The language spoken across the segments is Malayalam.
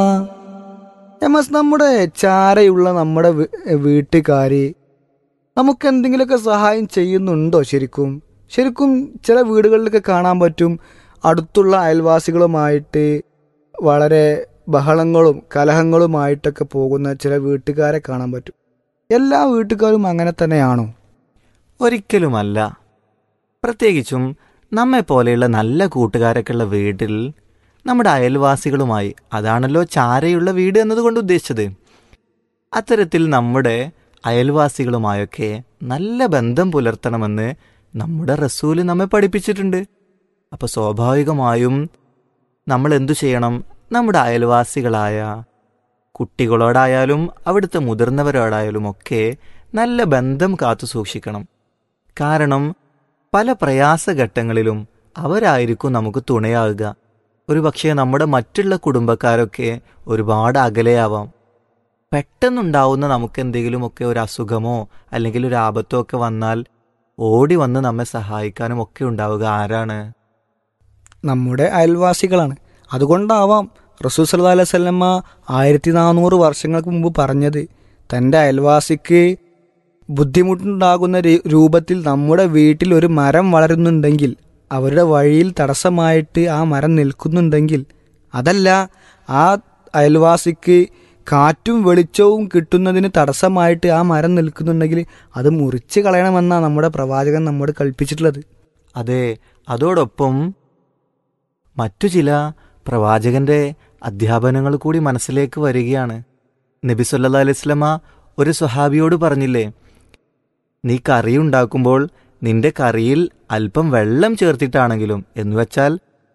എം എസ് നമ്മുടെ ചാരയുള്ള നമ്മുടെ വീ- വീട്ടുകാര് നമുക്ക് എന്തെങ്കിലുമൊക്കെ സഹായം ചെയ്യുന്നുണ്ടോ ശരിക്കും ശരിക്കും ചില വീടുകളിലൊക്കെ കാണാൻ പറ്റും അടുത്തുള്ള അയൽവാസികളുമായിട്ട് വളരെ ബഹളങ്ങളും കലഹങ്ങളുമായിട്ടൊക്കെ പോകുന്ന ചില വീട്ടുകാരെ കാണാൻ പറ്റും എല്ലാ വീട്ടുകാരും അങ്ങനെ തന്നെയാണോ ഒരിക്കലുമല്ല പ്രത്യേകിച്ചും നമ്മെ പോലെയുള്ള നല്ല കൂട്ടുകാരൊക്കെ ഉള്ള വീട്ടിൽ നമ്മുടെ അയൽവാസികളുമായി അതാണല്ലോ ചാരയുള്ള വീട് എന്നതുകൊണ്ട് ഉദ്ദേശിച്ചത് അത്തരത്തിൽ നമ്മുടെ അയൽവാസികളുമായൊക്കെ നല്ല ബന്ധം പുലർത്തണമെന്ന് നമ്മുടെ റസൂല് നമ്മെ പഠിപ്പിച്ചിട്ടുണ്ട് അപ്പോൾ സ്വാഭാവികമായും നമ്മൾ എന്തു ചെയ്യണം നമ്മുടെ അയൽവാസികളായ കുട്ടികളോടായാലും അവിടുത്തെ മുതിർന്നവരോടായാലും ഒക്കെ നല്ല ബന്ധം കാത്തു സൂക്ഷിക്കണം കാരണം പല പ്രയാസഘട്ടങ്ങളിലും അവരായിരിക്കും നമുക്ക് തുണയാകുക ഒരുപക്ഷെ നമ്മുടെ മറ്റുള്ള കുടുംബക്കാരൊക്കെ ഒരുപാട് അകലെയാവാം പെട്ടെന്നുണ്ടാവുന്ന നമുക്ക് എന്തെങ്കിലുമൊക്കെ ഒരു അസുഖമോ അല്ലെങ്കിൽ ഒരു ആപത്തോ ഒക്കെ വന്നാൽ ഓടി വന്ന് നമ്മെ സഹായിക്കാനും ഒക്കെ ഉണ്ടാവുക ആരാണ് നമ്മുടെ അയൽവാസികളാണ് അതുകൊണ്ടാവാം റസൂൽ സല്ലല്ലാഹു അലൈഹി വസല്ലമ ആയിരത്തി നാനൂറ് വർഷങ്ങൾക്ക് മുമ്പ് പറഞ്ഞത് തൻ്റെ അയൽവാസിക്ക് ബുദ്ധിമുട്ടുണ്ടാകുന്ന രീ- രൂപത്തിൽ നമ്മുടെ വീട്ടിൽ ഒരു മരം വളരുന്നുണ്ടെങ്കിൽ അവരുടെ വഴിയിൽ തടസ്സമായിട്ട് ആ മരം നിൽക്കുന്നുണ്ടെങ്കിൽ അതല്ല ആ അയൽവാസിക്ക് കാറ്റും വെളിച്ചവും കിട്ടുന്നതിന് തടസ്സമായിട്ട് ആ മരം നിൽക്കുന്നുണ്ടെങ്കിൽ അത് മുറിച്ച് കളയണമെന്നാണ് നമ്മുടെ പ്രവാചകൻ നമ്മോട് കൽപ്പിച്ചിട്ടുള്ളത് അതെ അതോടൊപ്പം മറ്റു ചില പ്രവാചകന്റെ അധ്യാപനങ്ങൾ കൂടി മനസ്സിലേക്ക് വരികയാണ് നബി സല്ലാ അലൈസ്ലമ ഒരു സ്വഹാബിയോട് പറഞ്ഞില്ലേ നീ കറി ഉണ്ടാക്കുമ്പോൾ നിന്റെ കറിയിൽ അല്പം വെള്ളം ചേർത്തിട്ടാണെങ്കിലും എന്നുവെച്ചാൽ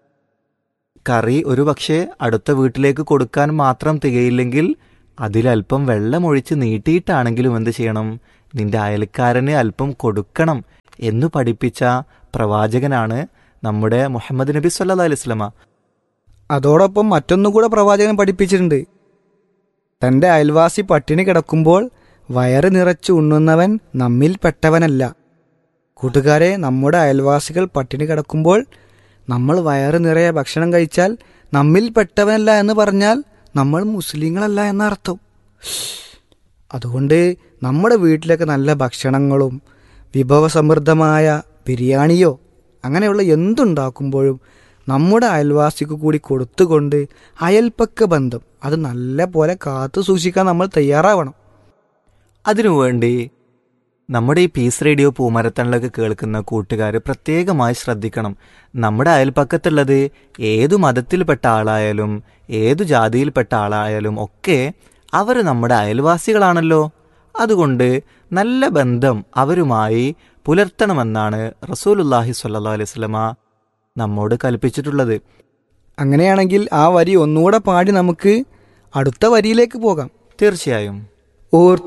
കറി ഒരുപക്ഷെ അടുത്ത വീട്ടിലേക്ക് കൊടുക്കാൻ മാത്രം തികയില്ലെങ്കിൽ അതിലല്പം വെള്ളം ഒഴിച്ച് നീട്ടിയിട്ടാണെങ്കിലും എന്ത് ചെയ്യണം നിന്റെ അയൽക്കാരന് അല്പം കൊടുക്കണം എന്ന് പഠിപ്പിച്ച പ്രവാചകനാണ് നമ്മുടെ മുഹമ്മദ് നബി സല്ലാ അലൈസ്ലമ അതോടൊപ്പം മറ്റൊന്നുകൂടെ പ്രവാചകൻ പഠിപ്പിച്ചിട്ടുണ്ട് തന്റെ അയൽവാസി പട്ടിണി കിടക്കുമ്പോൾ വയറ് നിറച്ച് ഉണ്ണുന്നവൻ നമ്മിൽ പെട്ടവനല്ല കൂട്ടുകാരെ നമ്മുടെ അയൽവാസികൾ പട്ടിണി കിടക്കുമ്പോൾ നമ്മൾ വയറ് നിറയെ ഭക്ഷണം കഴിച്ചാൽ നമ്മിൽ പെട്ടവനല്ല എന്ന് പറഞ്ഞാൽ നമ്മൾ മുസ്ലിങ്ങളല്ല എന്നർത്ഥം അതുകൊണ്ട് നമ്മുടെ വീട്ടിലൊക്കെ നല്ല ഭക്ഷണങ്ങളും വിഭവസമൃദ്ധമായ ബിരിയാണിയോ അങ്ങനെയുള്ള എന്തുണ്ടാക്കുമ്പോഴും നമ്മുടെ അയൽവാസിക്ക് കൂടി കൊടുത്തുകൊണ്ട് അയൽപ്പക്ക ബന്ധം അത് നല്ല പോലെ കാത്തു സൂക്ഷിക്കാൻ നമ്മൾ തയ്യാറാവണം അതിനുവേണ്ടി നമ്മുടെ ഈ പീസ് റേഡിയോ പൂമരത്തണിലൊക്കെ കേൾക്കുന്ന കൂട്ടുകാർ പ്രത്യേകമായി ശ്രദ്ധിക്കണം നമ്മുടെ അയൽപ്പക്കത്തുള്ളത് ഏതു മതത്തിൽപ്പെട്ട ആളായാലും ഏതു ജാതിയിൽപ്പെട്ട ആളായാലും ഒക്കെ അവർ നമ്മുടെ അയൽവാസികളാണല്ലോ അതുകൊണ്ട് നല്ല ബന്ധം അവരുമായി പുലർത്തണമെന്നാണ് റസൂലുല്ലാഹി സ്വല്ലാ അലൈഹി സ്വലമ നമ്മോട് കൽപ്പിച്ചിട്ടുള്ളത് അങ്ങനെയാണെങ്കിൽ ആ വരി ഒന്നുകൂടെ പാടി നമുക്ക് അടുത്ത വരിയിലേക്ക് പോകാം തീർച്ചയായും ഓർ